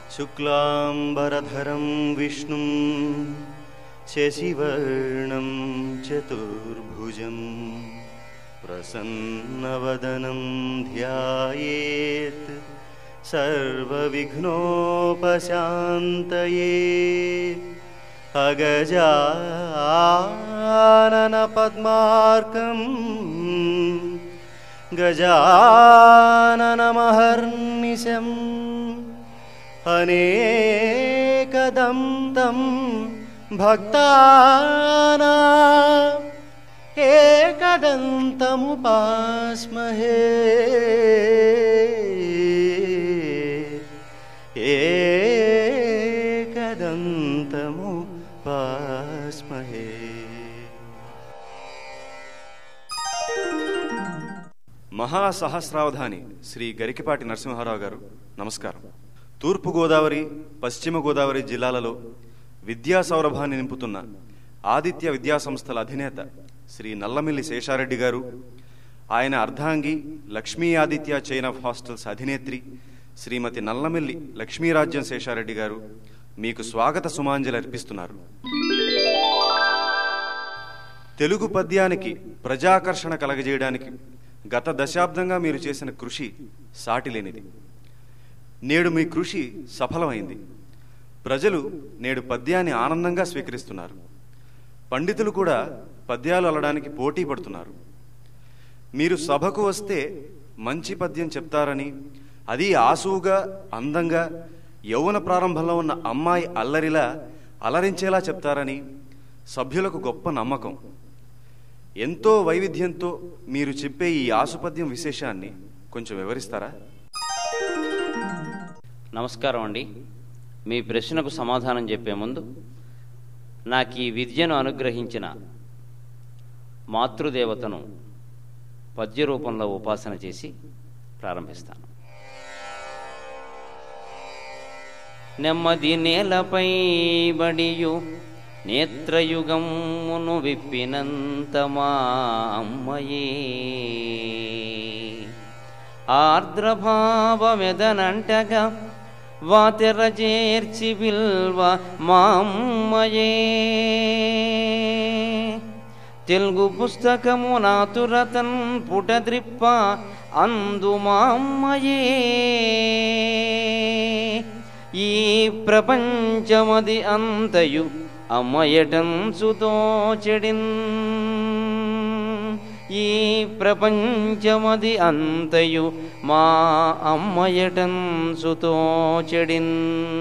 शुक्लाम्बरधरं विष्णुं शशिवर्णं चतुर्भुजं प्रसन्नवदनं ध्यायेत् सर्वविघ्नोपशान्तये अगजाननपद्मार्कम् गजाननमहर्निशम् अनेकदं तं भक्ताना एकदन्तमुपास्महे एकदन्तमुपास्महे మహాసహస్రావధాని శ్రీ గరికిపాటి నరసింహారావు గారు నమస్కారం తూర్పు గోదావరి పశ్చిమ గోదావరి జిల్లాలలో విద్యా సౌరభాన్ని నింపుతున్న ఆదిత్య విద్యా సంస్థల అధినేత శ్రీ నల్లమిల్లి శేషారెడ్డి గారు ఆయన అర్ధాంగి Lakshmi Aditya chain of hostels అధినేత్రి శ్రీమతి నల్లమిల్లి లక్ష్మీరాజ్యం శేషారెడ్డి గారు మీకు స్వాగత సుమాంజలి అర్పిస్తున్నారు తెలుగు పద్యానికి ప్రజాకర్షణ కలగజేయడానికి గత దశాబ్దంగా మీరు చేసిన కృషి సాటిలేనిది నేడు మీ కృషి సఫలమైంది ప్రజలు నేడు పద్యాన్ని ఆనందంగా స్వీకరిస్తున్నారు పండితులు కూడా పద్యాలు అల్లడానికి పోటీ పడుతున్నారు మీరు సభకు వస్తే మంచి పద్యం చెప్తారని అది ఆసువుగా అందంగా యౌవన ప్రారంభంలో ఉన్న అమ్మాయి అల్లరిలా అలరించేలా చెప్తారని సభ్యులకు గొప్ప నమ్మకం ఎంతో వైవిధ్యంతో మీరు చెప్పే ఈ ఆసుపద్యం విశేషాన్ని కొంచెం వివరిస్తారా నమస్కారం అండి మీ ప్రశ్నకు సమాధానం చెప్పే ముందు నాకు ఈ విద్యను అనుగ్రహించిన మాతృదేవతను పద్య రూపంలో ఉపాసన చేసి ప్రారంభిస్తాను నెమ్మది నేలపై బడియు నేత్రయుగమును విప్పినంత మా అమ్మయే ఆర్ద్రభావమెదనంటగా వాతెర చేర్చి విల్వ మా అమ్మయే తెలుగు పుస్తకము నాతురతన్ పుటద్రిప్ప అందు మా అమ్మయే ఈ ప్రపంచమది అంతయు అమ్మయటంచుతో చెడిన్ ఈ ప్రపంచమది అంతయు మా అమ్మయటంచుతో చెడిన్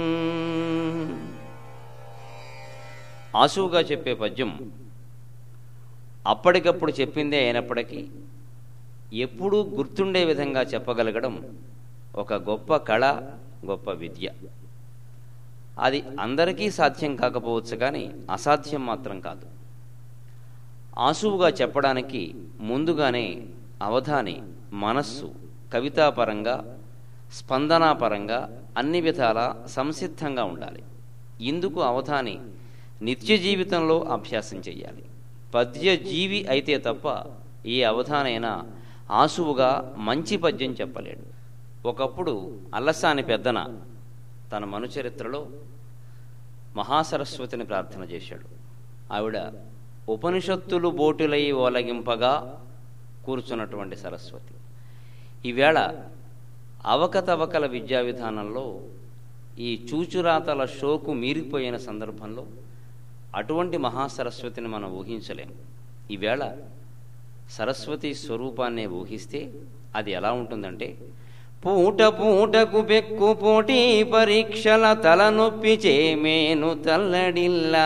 ఆసువుగా చెప్పే పద్యం అప్పటికప్పుడు చెప్పిందే అయినప్పటికీ ఎప్పుడూ గుర్తుండే విధంగా చెప్పగలగడం ఒక గొప్ప కళ గొప్ప విద్య అది అందరికీ సాధ్యం కాకపోవచ్చు కానీ అసాధ్యం మాత్రం కాదు ఆసువుగా చెప్పడానికి ముందుగానే అవధాని మనస్సు కవితాపరంగా స్పందనాపరంగా అన్ని విధాలా సంసిద్ధంగా ఉండాలి ఇందుకు అవధాని నిత్య జీవితంలో అభ్యాసం చెయ్యాలి పద్య జీవి అయితే తప్ప ఏ అవధానైనా ఆసువుగా మంచి పద్యం చెప్పలేడు ఒకప్పుడు అల్లసాని పెద్దన తన మనుచరిత్రలో మహాసరస్వతిని ప్రార్థన చేశాడు ఆవిడ ఉపనిషత్తులు బోటులై ఓలగింపగా కూర్చున్నటువంటి సరస్వతి ఈవేళ అవకతవకల విద్యా విధానంలో ఈ చూచురాతల షోకు మీరిపోయిన సందర్భంలో అటువంటి మహాసరస్వతిని మనం ఊహించలేం ఈవేళ సరస్వతి స్వరూపాన్ని ఊహిస్తే అది ఎలా ఉంటుందంటే పూట పూటకు బెక్కు పోటీ పరీక్షల తలనొప్పి చేమేను తల్లడిల్లా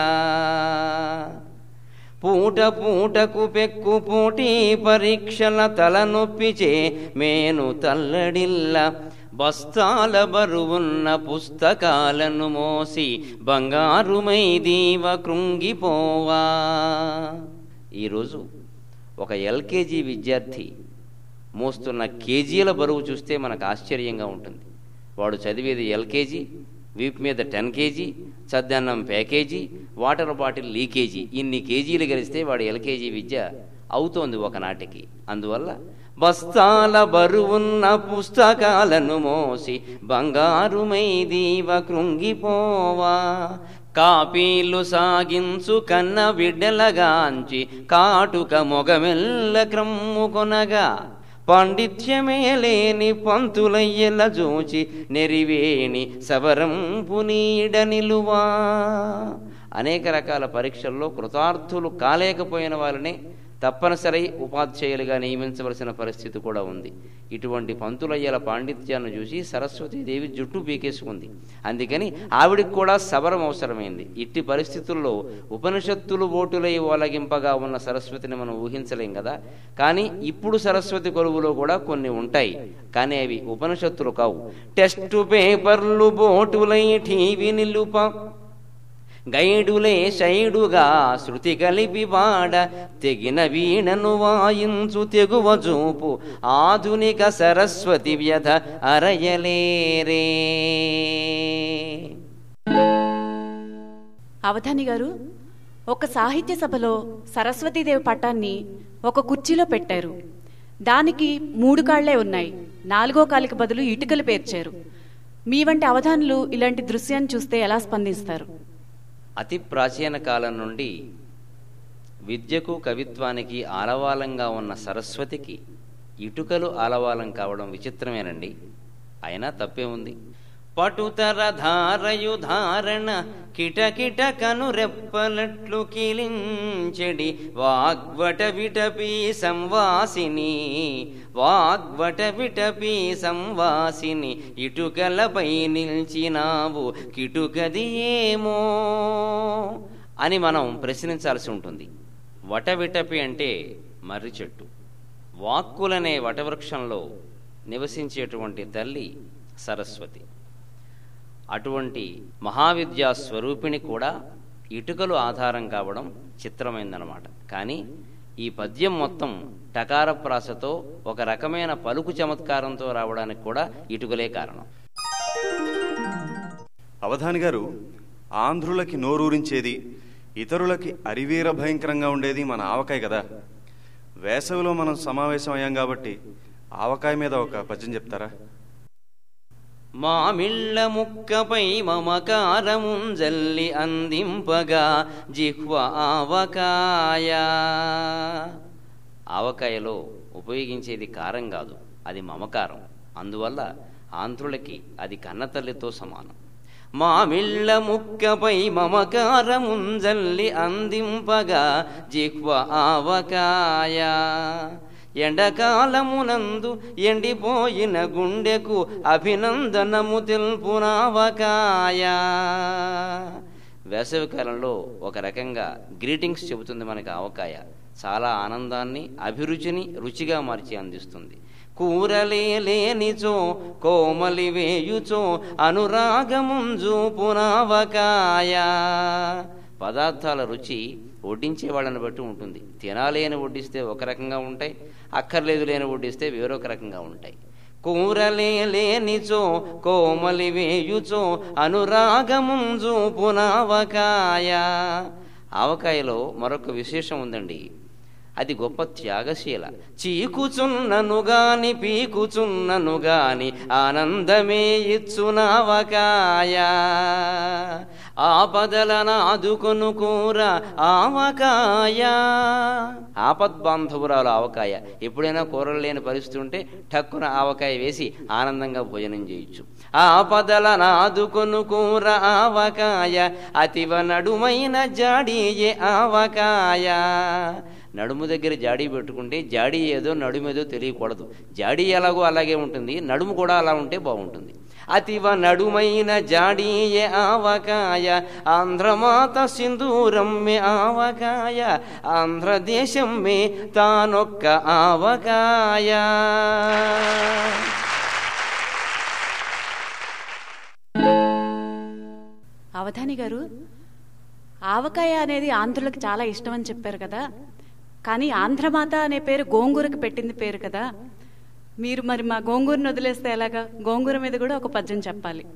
పూట పూటకు పెక్కు పోటీ పరీక్షల తలనొప్పి చే మేను తల్లడిల్ల బస్తాల బరువున్న పుస్తకాలను మోసి బంగారుమై దీవ కృంగిపోవా ఈరోజు ఒక ఎల్కేజీ విద్యార్థి మోస్తున్న కేజీల బరువు చూస్తే మనకు ఆశ్చర్యంగా ఉంటుంది వాడు చదివేది ఎల్కేజీ వీపు మీద టెన్ కేజీ చద్దన్నం ప్యాకేజీ వాటర్ బాటిల్ లీకేజీ ఇన్ని కేజీలు గెలిస్తే వాడు ఎల్కేజీ విద్య అవుతోంది ఒకనాటికి అందువల్ల బస్తాల బరువున్న పుస్తకాలను మోసి బంగారుమై దీవ కృంగిపోవా కాపీలు సాగించు కన్న బిడ్డలగాంచి కాటుక మొగమెల్ల క్రమ్ముకొనగా పాండిత్యమే లేని పంతులయ్యల జోచి నెరివేణి సవరంపు నీడ నిలువా అనేక రకాల పరీక్షల్లో కృతార్థులు కాలేకపోయిన వాళ్ళని తప్పనిసరి ఉపాధ్యాయులుగా నియమించవలసిన పరిస్థితి కూడా ఉంది ఇటువంటి పంతులయ్యల పాండిత్యాన్ని చూసి సరస్వతీదేవి జుట్టు పీకేసుకుంది అందుకని ఆవిడికి కూడా సబరం అవసరమైంది ఇట్టి పరిస్థితుల్లో ఉపనిషత్తులు ఓటులై ఓలగింపగా ఉన్న సరస్వతిని మనం ఊహించలేం కదా కానీ ఇప్పుడు సరస్వతి కొలువులో కూడా కొన్ని ఉంటాయి కానీ అవి ఉపనిషత్తులు కావు టెస్టు పేపర్లు బోటులై టీవీ నిలుప గైడులే శైడుగా శృతి కలిపి వాడ తెగిన వీణను వాయించు తెగువ చూపు ఆధునిక సరస్వతి వ్యధ అరయలేరే అవధాని గారు ఒక సాహిత్య సభలో సరస్వతీదేవి పటాన్ని ఒక కుర్చీలో పెట్టారు దానికి మూడు కాళ్లే ఉన్నాయి నాలుగో కాలికి బదులు ఇటుకలు పేర్చారు మీ వంటి అవధానులు ఇలాంటి దృశ్యాన్ని చూస్తే ఎలా స్పందిస్తారు అతి ప్రాచీన కాలం నుండి విద్యకు కవిత్వానికి ఆలవాలంగా ఉన్న సరస్వతికి ఇటుకలు ఆలవాలం కావడం విచిత్రమేనండి అయినా తప్పే ఉంది పటుతర ధారయు ధారణ కిటకిట కనురెప్పలట్లు కిలించెడి వాగ్వట విటపి సంవాసిని వాగ్వట విటపి సంవాసిని ఇటుకలపై నిలిచినావు కిటుకది ఏమో అని మనం ప్రశ్నించాల్సి ఉంటుంది వటవిటపి అంటే మర్రి చెట్టు వాక్కులనే వటవృక్షంలో నివసించేటువంటి తల్లి సరస్వతి అటువంటి మహావిద్యా స్వరూపిణి కూడా ఇటుకలు ఆధారం కావడం చిత్రమైందనమాట కానీ ఈ పద్యం మొత్తం టకార ప్రాసతో ఒక రకమైన పలుకు చమత్కారంతో రావడానికి కూడా ఇటుకలే కారణం అవధాని గారు ఆంధ్రులకి నోరూరించేది ఇతరులకి అరివీర భయంకరంగా ఉండేది మన ఆవకాయ కదా వేసవిలో మనం సమావేశం అయ్యాం కాబట్టి ఆవకాయ మీద ఒక పద్యం చెప్తారా మామిళ్ళ ముక్కపై మమకారముంజల్లి అందింపగా జిహ్వ ఆవకాయ ఆవకాయలో ఉపయోగించేది కారం కాదు అది మమకారం అందువల్ల ఆంధ్రులకి అది కన్నతల్లితో సమానం మామిళ్ళ ముక్కపై మమకారముంజల్లి అందింపగా జిహ్వ ఆవకాయ ఎండకాలమునందు ఎండిపోయిన గుండెకు అభినందనము తెలుపునావకాయ వేసవికాలంలో ఒక రకంగా గ్రీటింగ్స్ చెబుతుంది మనకి ఆవకాయ చాలా ఆనందాన్ని అభిరుచిని రుచిగా మార్చి అందిస్తుంది కూరలే లేనిచో కోమలి వేయుచో అనురాగముంజు పునావకాయ పదార్థాల రుచి వడ్డించే వాళ్ళని బట్టి ఉంటుంది తినాలి అని వడ్డిస్తే ఒక రకంగా ఉంటాయి అక్కర్లేదు లేని వడ్డిస్తే వేరొక రకంగా ఉంటాయి కూరలే లేనిచో కోమలి వేయుచో అనురాగముంజు పునావకాయ ఆవకాయలో మరొక విశేషం ఉందండి అది గొప్ప త్యాగశీల చీకుచున్నను గాని పీకుచున్నను గాని ఆనందమే ఇచ్చునావకాయ ఆపదలన ఆదుకొను కూర ఆవకాయ ఆపద్బాంధవురాలు ఆవకాయ ఎప్పుడైనా కూరలు లేని పరిస్థితి ఉంటే టక్కున ఆవకాయ వేసి ఆనందంగా భోజనం చేయొచ్చు ఆపదల నాదుకొను కూర ఆవకాయ అతివ నడుమైన జాడీయే ఆవకాయ నడుము దగ్గర జాడీ పెట్టుకుంటే జాడీ ఏదో నడుము ఏదో తెలియకూడదు జాడీ ఎలాగో అలాగే ఉంటుంది నడుము కూడా అలా ఉంటే బాగుంటుంది అతివ నడుమైన జాడీయే ఆవకాయ ఆంధ్రమాత సింధూరమ్మే ఆవకాయ ఆంధ్రదేశం మే తానొక్క ఆవకాయ అవధాని గారు ఆవకాయ అనేది ఆంధ్రులకు చాలా ఇష్టం అని చెప్పారు కదా కానీ ఆంధ్రమాత అనే పేరు గోంగూరకు పెట్టింది పేరు కదా మీరు మరి మా గోంగూరను వదిలేస్తే ఎలాగా గోంగూర మీద కూడా ఒక పద్యం చెప్పాలి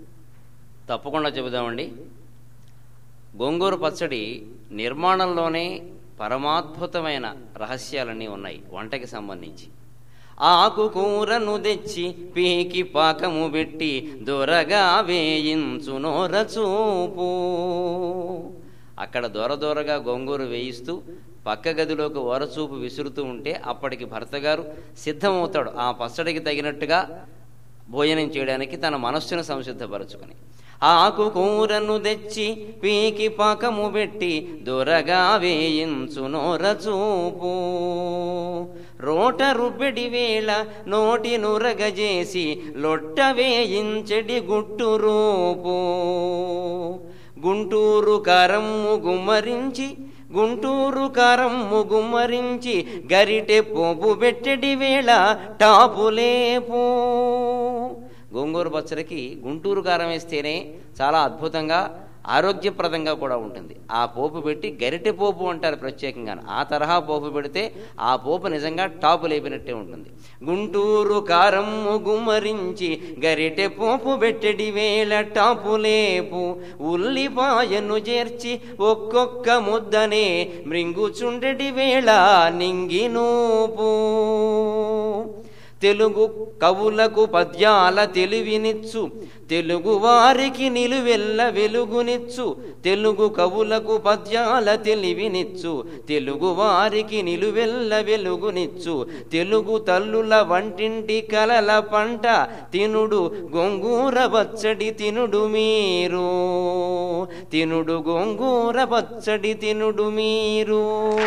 తప్పకుండా చెబుదామండి గోంగూర పచ్చడి నిర్మాణంలోనే పరమాద్భుతమైన రహస్యాలన్నీ ఉన్నాయి వంటకి సంబంధించి ఆకు కూరను తెచ్చి పీకి పాకము పెట్టి దొరగా వేయించు నోర చూపు అక్కడ దొర దొరగా గొంగూర వేయిస్తూ పక్క గదిలోకి వరచూపు విసురుతూ ఉంటే అప్పటికి భర్త గారు సిద్ధమవుతాడు ఆ పచ్చడికి తగినట్టుగా భోజనం చేయడానికి తన మనస్సును సంసిద్ధపరచుకుని ఆకు కూరను తెచ్చి పీకి పాకము పెట్టి దొరగా వేయించు నోర చూపు రోట రుబ్బెడి వేళ నోటి నురగజేసి లొట్ట వేయించెడి గుట్టు రూపు గుంటూరు కారమ్ము గుమ్మరించి గుంటూరు కారమ్ము గుమ్మరించి గరిటె పోపు పెట్టెడి వేళ టాపులేపు గోంగూర పచ్చడికి గుంటూరు కారం వేస్తేనే చాలా అద్భుతంగా ఆరోగ్యప్రదంగా కూడా ఉంటుంది ఆ పోపు పెట్టి గరిటె పోపు అంటారు ప్రత్యేకంగా ఆ తరహా పోపు పెడితే ఆ పోపు నిజంగా టాపు లేపినట్టే ఉంటుంది గుంటూరు కారమ్ము గుమ్మరించి గరిటె పోపు పెట్టెడి వేళ టాపు లేపు ఉల్లిపాయను చేర్చి ఒక్కొక్క ముద్దనే మృంగుచుండెడి వేళ నింగి నూపు తెలుగు కవులకు పద్యాల తెలివినిచ్చు తెలుగు వారికి నిలువెల్ల వెలుగునిచ్చు తెలుగు కవులకు పద్యాల తెలివినిచ్చు తెలుగు వారికి నిలువెల్ల వెలుగునిచ్చు తెలుగు తల్లుల వంటింటి కలల పంట తినుడు గొంగూర పచ్చడి తినుడు మీరు తినుడు గొంగూర పచ్చడి తినుడు మీరు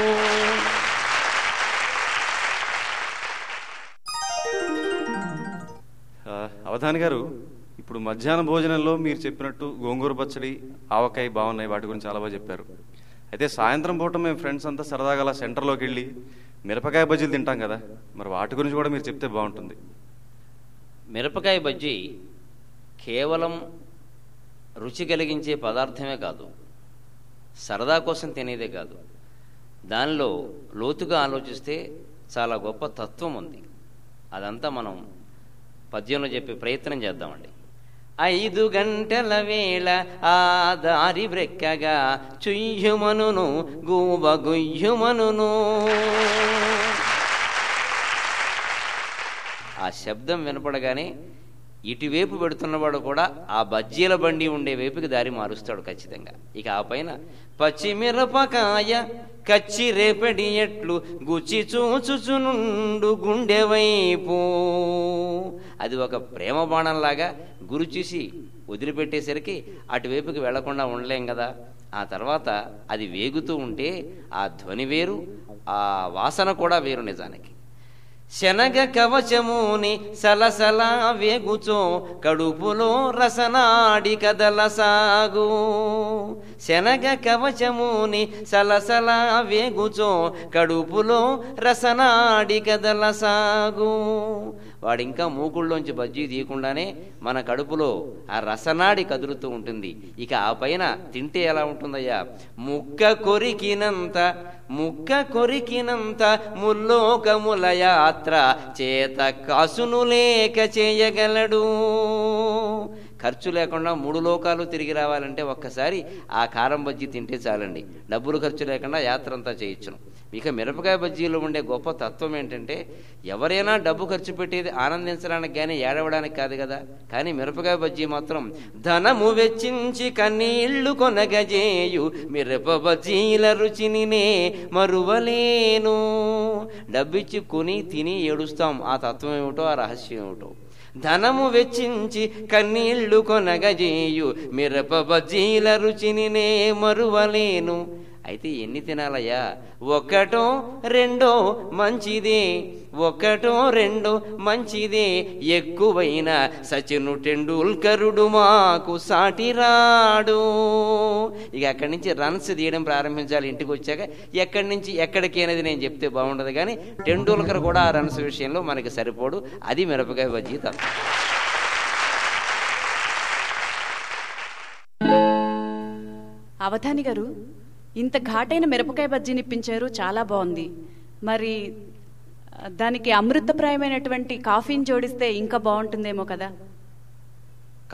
ఆ, అవధాని గారు ఇప్పుడు మధ్యాహ్న భోజనంలో మీరు చెప్పినట్టు గోంగూర పచ్చడి ఆవకాయ బాగున్నాయి వాటి గురించి చాలా బాగా చెప్పారు అయితే సాయంత్రం పూట మేము ఫ్రెండ్స్ అంతా సరదాగా అలా సెంటర్లోకి వెళ్ళి మిరపకాయ బజ్జీలు తింటాం కదా మరి వాటి గురించి కూడా మీరు చెప్తే బాగుంటుంది మిరపకాయ బజ్జీ కేవలం రుచి కలిగించే పదార్థమే కాదు సరదా కోసం తినేదే కాదు దానిలో లోతుగా ఆలోచిస్తే చాలా గొప్ప తత్వం ఉంది అదంతా మనం పద్యంలో చెప్పే ప్రయత్నం చేద్దామండి ఐదు గంటల వేళ ఆ దారి బ్రెక్కగా చుయ్యుమనును గూబ గుయ్యుమనును ఆ శబ్దం వినపడగానే ఇటువైపు పెడుతున్నవాడు కూడా ఆ బజ్జీల బండి ఉండే వైపుకి దారి మారుస్తాడు ఖచ్చితంగా ఇక ఆ పైన పచ్చిమిరపకాయ కచ్చి రేపడి ఎట్లు గుచ్చి చూచుచునుండు గుండె వైపు అది ఒక ప్రేమ బాణంలాగా గురి చూసి వదిలిపెట్టేసరికి అటువైపుకి వెళ్లకుండా ఉండలేం కదా ఆ తర్వాత అది వేగుతూ ఉంటే ఆ ధ్వని వేరు ఆ వాసన కూడా వేరు నిజానికి శనగ కవచముని సలసల వేగుచో కడుపులో రసనాడి కదల సాగు శనగ కవచముని సలసల వేగుచో కడుపులో రసనాడి కదల సాగు వాడు ఇంకా మూకుళ్ళలోంచి బజ్జీ తీయకుండానే మన కడుపులో ఆ రసనాడి కదులుతూ ఉంటుంది ఇక ఆ పైన తింటే ఎలా ఉంటుందయ్యా ముక్క కొరికినంత ముక్క కొరికినంత ముల్లోకముల యాత్ర చేత కాసును లేక చేయగలడు ఖర్చు లేకుండా మూడు లోకాలు తిరిగి రావాలంటే ఒక్కసారి ఆ కారం బజ్జీ తింటే చాలండి డబ్బులు ఖర్చు లేకుండా యాత్ర అంతా చేయొచ్చును ఇక మిరపకాయ బజ్జీలో ఉండే గొప్ప తత్వం ఏంటంటే ఎవరైనా డబ్బు ఖర్చు పెట్టేది ఆనందించడానికి కానీ ఏడవడానికి కాదు కదా కానీ మిరపకాయ బజ్జీ మాత్రం ధనము వెచ్చించి కన్నీళ్లు కొనగజేయు మిరప బజ్జీల రుచిని నే మరువలేను డబ్బిచ్చి కొని తిని ఏడుస్తాం ఆ తత్వం ఏమిటో ఆ రహస్యం ఏమిటో ధనము వెచ్చించి కన్నీళ్లు కొనగజేయు మిరప బజ్జీల రుచిని నే మరువలేను అయితే ఎన్ని తినాలయ్యా ఒకటో రెండో మంచిదే ఒకటో రెండో మంచిదే ఎక్కువైన సచిను టెండూల్కరుడు మాకు సాటిరాడు ఇక అక్కడి నుంచి రన్స్ తీయడం ప్రారంభించాలి ఇంటికి వచ్చాక ఎక్కడి నుంచి ఎక్కడికి అనేది నేను చెప్తే బాగుండదు కానీ టెండూల్కర్ కూడా ఆ రన్స్ విషయంలో మనకి సరిపోడు అది మిరపకాయ బజ్జీ తత్వం అవధాని గారు ఇంత ఘాటైన మిరపకాయ బజ్జీని ఇప్పించారు చాలా బాగుంది మరి ఆ, దానికి అమృతప్రాయమైనటువంటి కాఫీని జోడిస్తే ఇంకా బాగుంటుందేమో కదా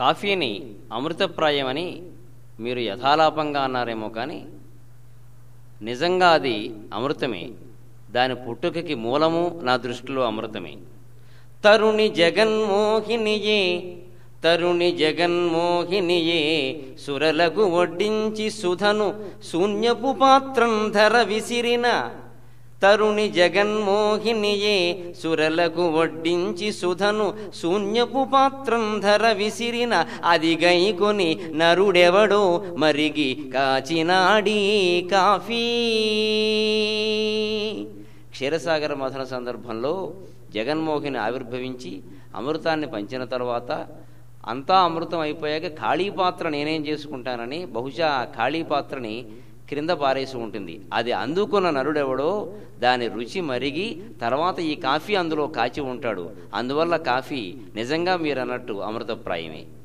కాఫీని అమృతప్రాయమని మీరు యథాలాపంగా అన్నారేమో కానీ నిజంగా అది అమృతమే దాని పుట్టుకకి మూలము నా దృష్టిలో అమృతమే తరుణి జగన్మోహినియే తరుణి జగన్మోహినియే సురలకు వడ్డించి సుధను శూన్యపు పాత్రం ధర విసిరిన తరుణి జగన్మోహినియే సురలకు వడ్డించి సుధను శూన్యపు పాత్రం ధర విసిరిన అది గైకొని నరుడెవడో మరిగి కాచినాడీ కాఫీ క్షీరసాగర మథన సందర్భంలో జగన్మోహిని ఆవిర్భవించి అమృతాన్ని పంచిన తర్వాత అంతా అమృతం అయిపోయాక ఖాళీ పాత్ర నేనేం చేసుకుంటానని బహుశా ఆ ఖాళీ పాత్రని క్రింద పారేసి ఉంటుంది అది అందుకున్న నరుడెవడో దాని రుచి మరిగి తర్వాత ఈ కాఫీ అందులో కాచి ఉంటాడు అందువల్ల కాఫీ నిజంగా మీరు అన్నట్టు అమృతప్రాయమే